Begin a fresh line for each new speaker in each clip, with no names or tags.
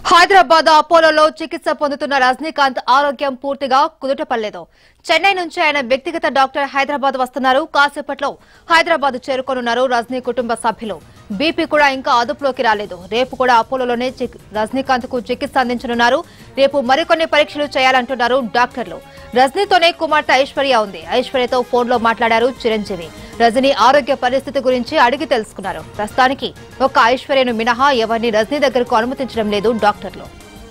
హైదరాబాద్ అపోలోలో చికిత్స పొందుతున్న రజనీకాంత్ ఆరోగ్యం పూర్తిగా కుదుటపడలేదు చెన్నై నుంచి ఆయన వ్యక్తిగత డాక్టర్ హైదరాబాద్ వస్తున్నారు కాసేపట్లో హైదరాబాద్ చేరుకోనున్నారు రజనీ కుటుంబ సభ్యులు బీపీ కూడా ఇంకా అదుపులోకి రాలేదు రేపు కూడా అపోలోలోనే రజనీకాంత్ కు చికిత్స అందించనున్నారు రేపు మరికొన్ని పరీక్షలు చేయాలంటున్నారు డాక్టర్లు రజనీతోనే కుమార్తె ఐశ్వర్య ఉంది ఐశ్వర్యతో ఫోన్లో మాట్లాడారు చిరంజీవి రజనీ ఆరోగ్య పరిస్థితి గురించి అడిగి తెలుసుకున్నారు ప్రస్తుతానికి ఒక్క ఐశ్వర్యను మినహా ఎవరిని రజనీ దగ్గరకు అనుమతించడం లేదు డాక్టర్లు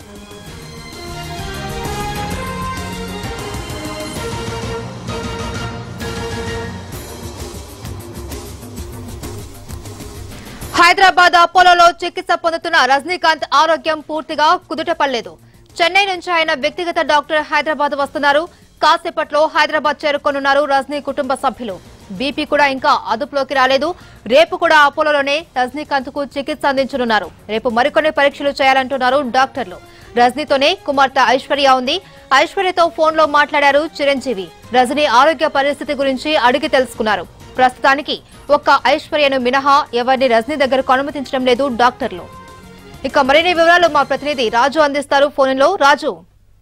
హైదరాబాద్ అపోలోలో చికిత్స పొందుతున్న రజనీకాంత్ ఆరోగ్యం పూర్తిగా కుదుటపడలేదు చెన్నై నుంచి ఆయన వ్యక్తిగత డాక్టర్ హైదరాబాద్ వస్తున్నారు కాసేపట్లో హైదరాబాద్ చేరుకోనున్నారు రజనీ కుటుంబ సభ్యులు బీపీ కూడా ఇంకా అదుపులోకి రాలేదు రేపు కూడా అపోలోలోనే రజనీకాంత్ కు చికిత్స అందించనున్నారు రేపు మరికొన్ని పరీక్షలు చేయాలంటున్నారు డాక్టర్లు రజనీతోనే కుమార్తె ఐశ్వర్య ఉంది ఐశ్వర్యతో ఫోన్లో మాట్లాడారు చిరంజీవి రజనీ ఆరోగ్య పరిస్థితి గురించి అడిగి తెలుసుకున్నారు ప్రస్తుతానికి ఒక్క ఐశ్వర్యను మినహా ఎవరిని రజనీ దగ్గరకు అనుమతించడం లేదు డాక్టర్లు ఇక మరిన్ని వివరాలు మా ప్రతినిధి రాజు అందిస్తారు ఫోన్లో రాజు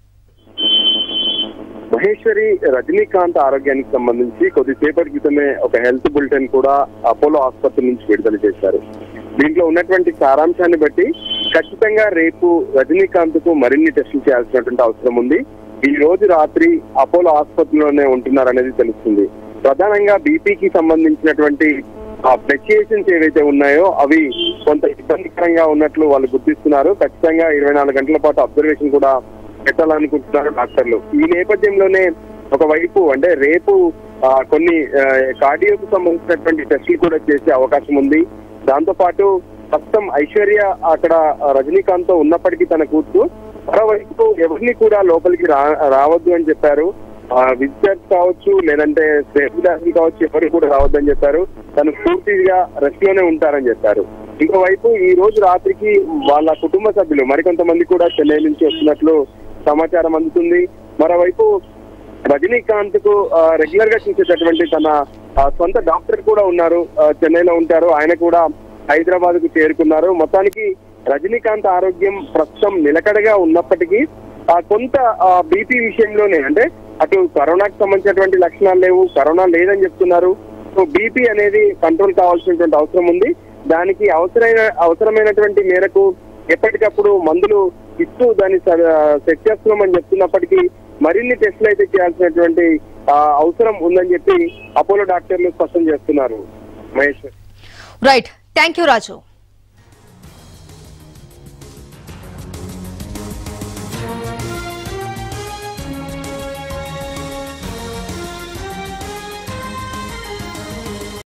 మహేశ్వరి రజనీకాంత్ ఆరోగ్యానికి సంబంధించి కొద్దిసేపటి క్రితమే ఒక హెల్త్ బులెటిన్ కూడా అపోలో ఆసుపత్రి నుంచి విడుదల చేశారు దీంట్లో ఉన్నటువంటి సారాంశాన్ని బట్టి ఖచ్చితంగా రేపు రజనీకాంత్ కు మరిన్ని టెస్టులు చేయాల్సినటువంటి అవసరం ఉంది ఈ రోజు రాత్రి అపోలో ఆసుపత్రిలోనే ఉంటున్నారనేది తెలుస్తుంది ప్రధానంగా బీపీకి సంబంధించినటువంటి ఆ ఫ్లక్చుయేషన్స్ ఏవైతే ఉన్నాయో అవి కొంత ఇబ్బందికరంగా ఉన్నట్లు వాళ్ళు గుర్తిస్తున్నారు ఖచ్చితంగా ఇరవై నాలుగు గంటల పాటు అబ్జర్వేషన్ కూడా పెట్టాలనుకుంటున్నారు డాక్టర్లు ఈ నేపథ్యంలోనే ఒకవైపు అంటే రేపు ఆ, కొన్ని కార్డియోకు సంబంధించినటువంటి టెస్టులు కూడా చేసే అవకాశం ఉంది దాంతో పాటు ప్రస్తుతం ఐశ్వర్య అక్కడ రజనీకాంత్ తో ఉన్నప్పటికీ తన కూర్చు మరోవైపు ఎవరిని కూడా లోపలికి రా రావద్దు అని చెప్పారు విజిటర్స్ కావచ్చు లేదంటే శ్రేణుదాసులు కావచ్చు ఎవరు కూడా రావద్దని చెప్పారు తను పూర్తిగా రెస్ట్ లోనే ఉంటారని చెప్పారు ఇంకోవైపు ఈ రోజు రాత్రికి వాళ్ళ కుటుంబ సభ్యులు మరికొంతమంది కూడా చెన్నై నుంచి వస్తున్నట్లు సమాచారం అందుతుంది మరోవైపు రజనీకాంత్ కు రెగ్యులర్ గా చూసేటటువంటి తన ఆ, సొంత డాక్టర్ కూడా ఉన్నారు ఆ, చెన్నైలో ఉంటారు ఆయన కూడా హైదరాబాద్ కు చేరుకున్నారు మొత్తానికి రజనీకాంత్ ఆరోగ్యం ప్రస్తుతం నిలకడగా ఉన్నప్పటికీ ఆ, కొంత బీపీ విషయంలోనే అంటే అటు కరోనాకి సంబంధించినటువంటి లక్షణాలు లేవు కరోనా లేదని చెప్తున్నారు సో బీపీ అనేది కంట్రోల్ కావాల్సినటువంటి అవసరం ఉంది దానికి అవసరమైన అవసరమైనటువంటి మేరకు ఎప్పటికప్పుడు మందులు ఇస్తూ దాన్ని స- సెట్ చేస్తున్నామని చెప్తున్నప్పటికీ మరిన్ని టెస్టులు అయితే చేయాల్సినటువంటి ఆ, అవసరం ఉందని చెప్పి అపోలో డాక్టర్లు స్పష్టం చేస్తున్నారు Maheshwar
right thank you Raju